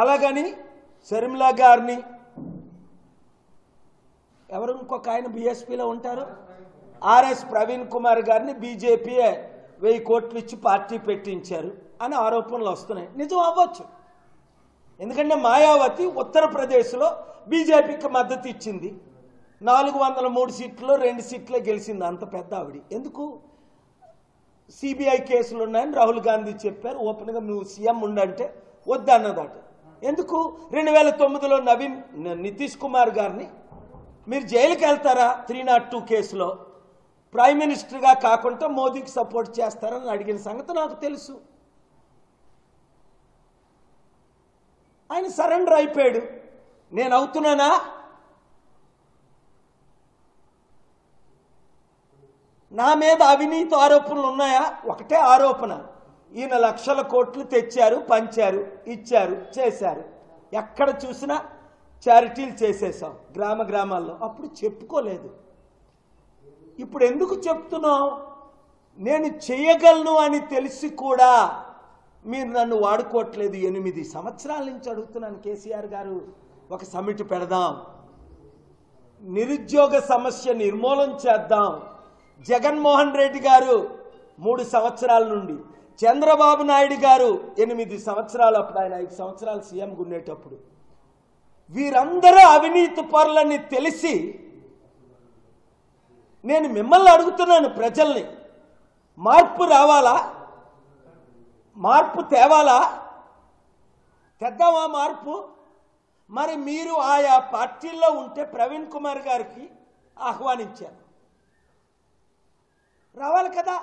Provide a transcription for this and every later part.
అలాగని శర్మిలా గారిని ఎవరు ఇంకొక ఆయన బీఎస్పీలో ఉంటారు ఆర్ఎస్ ప్రవీణ్ కుమార్ గారిని బీజేపీ వెయ్యి కోట్లు ఇచ్చి పార్టీ పెట్టించారు అని ఆరోపణలు వస్తున్నాయి నిజం అవ్వచ్చు ఎందుకంటే మాయావతి ఉత్తరప్రదేశ్లో బీజేపీకి మద్దతు ఇచ్చింది నాలుగు వందల మూడు సీట్లు రెండు సీట్లే గెలిచింది అంత పెద్ద ఆవిడ ఎందుకు సిబిఐ కేసులు ఉన్నాయని రాహుల్ గాంధీ చెప్పారు ఓపెన్గా నువ్వు సీఎం ఉండంటే వద్దన్నదట ఎందుకు రెండు వేల తొమ్మిదిలో నవీన్ న- నితీష్ కుమార్ గారిని మీరు జైలుకి వెళ్తారా త్రీ నాట్ టూ కేసులో ప్రైమ్ మినిస్టర్గా కాకుండా మోదీకి సపోర్ట్ చేస్తారని అడిగిన సంగతి నాకు తెలుసు ఆయన సరెండర్ అయిపోయాడు నేను అవుతున్నానా నా మీద అవినీతి ఆరోపణలు ఉన్నాయా ఒకటే ఆరోపణ ఈయన లక్షల కోట్లు తెచ్చారు పంచారు ఇచ్చారు చేశారు ఎక్కడ చూసినా చారిటీలు చేసేసాం గ్రామ గ్రామాల్లో అప్పుడు చెప్పుకోలేదు ఇప్పుడు ఎందుకు చెప్తున్నావు నేను చేయగలను అని తెలిసి కూడా మీరు నన్ను వాడుకోవట్లేదు ఎనిమిది సంవత్సరాల నుంచి అడుగుతున్నాను కేసీఆర్ గారు ఒక సమిట్ పెడదాం నిరుద్యోగ సమస్య నిర్మూలన చేద్దాం జగన్మోహన్ రెడ్డి గారు మూడు సంవత్సరాల నుండి చంద్రబాబు నాయుడు గారు ఎనిమిది సంవత్సరాలు అప్పుడు ఆయన ఐదు సంవత్సరాలు సీఎం ఉండేటప్పుడు వీరందరూ అవినీతి పరులని తెలిసి నేను మిమ్మల్ని అడుగుతున్నాను ప్రజల్ని మార్పు రావాలా మార్పు తేవాలా తెద్దామా మార్పు మరి మీరు ఆయా పార్టీల్లో ఉంటే ప్రవీణ్ కుమార్ గారికి ఆహ్వానించారు రావాలి కదా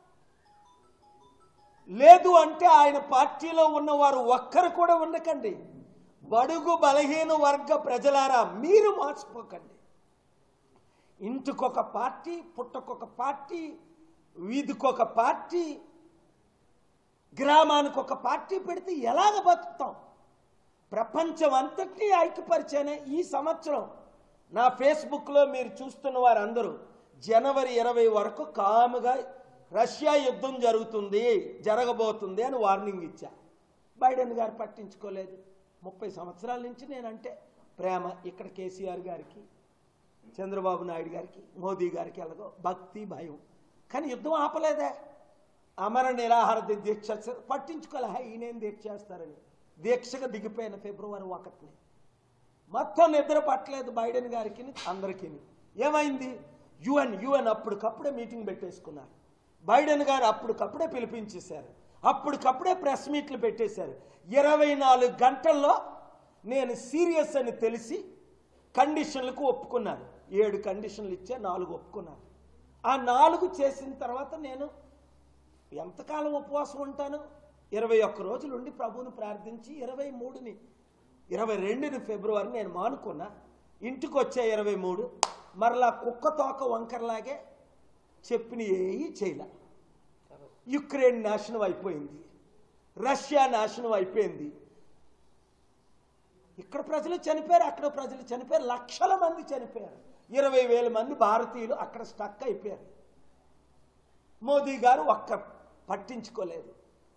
లేదు అంటే ఆయన పార్టీలో ఉన్నవారు ఒక్కరు కూడా ఉండకండి బడుగు బలహీన వర్గ ప్రజలారా మీరు మార్చిపోకండి ఇంటికొక పార్టీ పుట్టకొక పార్టీ వీధికొక పార్టీ గ్రామానికి ఒక పార్టీ పెడితే ఎలాగ బతుకుతాం ప్రపంచం అంతటినీ ఐక్యపరిచానే ఈ సంవత్సరం నా ఫేస్బుక్లో మీరు చూస్తున్న వారందరూ జనవరి ఇరవై వరకు కాముగా రష్యా యుద్ధం జరుగుతుంది జరగబోతుంది అని వార్నింగ్ ఇచ్చా బైడెన్ గారు పట్టించుకోలేదు ముప్పై సంవత్సరాల నుంచి నేనంటే ప్రేమ ఇక్కడ కేసీఆర్ గారికి చంద్రబాబు నాయుడు గారికి మోదీ గారికి ఎలాగో భక్తి భయం కానీ యుద్ధం ఆపలేదే అమర నిరాహార ది- దీక్ష చ- పట్టించుకోలే "హే, ఈయనేం దీక్ష చేస్తారని దీక్షగా దిగిపోయిన ఫిబ్రవరి ఒకటిని మొత్తం నిద్ర పట్టలేదు బైడెన్ గారికి అందరికీ ఏమైంది యుఎన్ యుఎన్ అప్పటికప్పుడే మీటింగ్ పెట్టేసుకున్నారు బైడెన్ గారు అప్పటికప్పుడే పిలిపించేశారు అప్పటికప్పుడే ప్రెస్ మీట్లు పెట్టేశారు ఇరవై నాలుగు గంటల్లో నేను సీరియస్ అని తెలిసి కండిషన్లకు ఒప్పుకున్నాను ఏడు కండిషన్లు ఇచ్చే నాలుగు ఒప్పుకున్నాను ఆ నాలుగు చేసిన తర్వాత నేను ఎంతకాలం ఉపవాసం ఉంటాను ఇరవై ఒక్క రోజులు ఉండి ప్రభువుని ప్రార్థించి ఇరవై మూడుని ఇరవై రెండుని ఫిబ్రవరి నేను మానుకున్నా ఇంటికి వచ్చే ఇరవై మూడు మరలా కుక్క తోక వంకరలాగే చెప్పిన ఏవి చేయలే యుక్రెయిన్ నాశనం అయిపోయింది రష్యా నాశనం అయిపోయింది ఇక్కడ ప్రజలు చనిపోయారు అక్కడ ప్రజలు చనిపోయారు లక్షల మంది చనిపోయారు ఇరవై వేల మంది భారతీయులు అక్కడ స్టక్ అయిపోయారు మోదీ గారు ఒక్క పట్టించుకోలేదు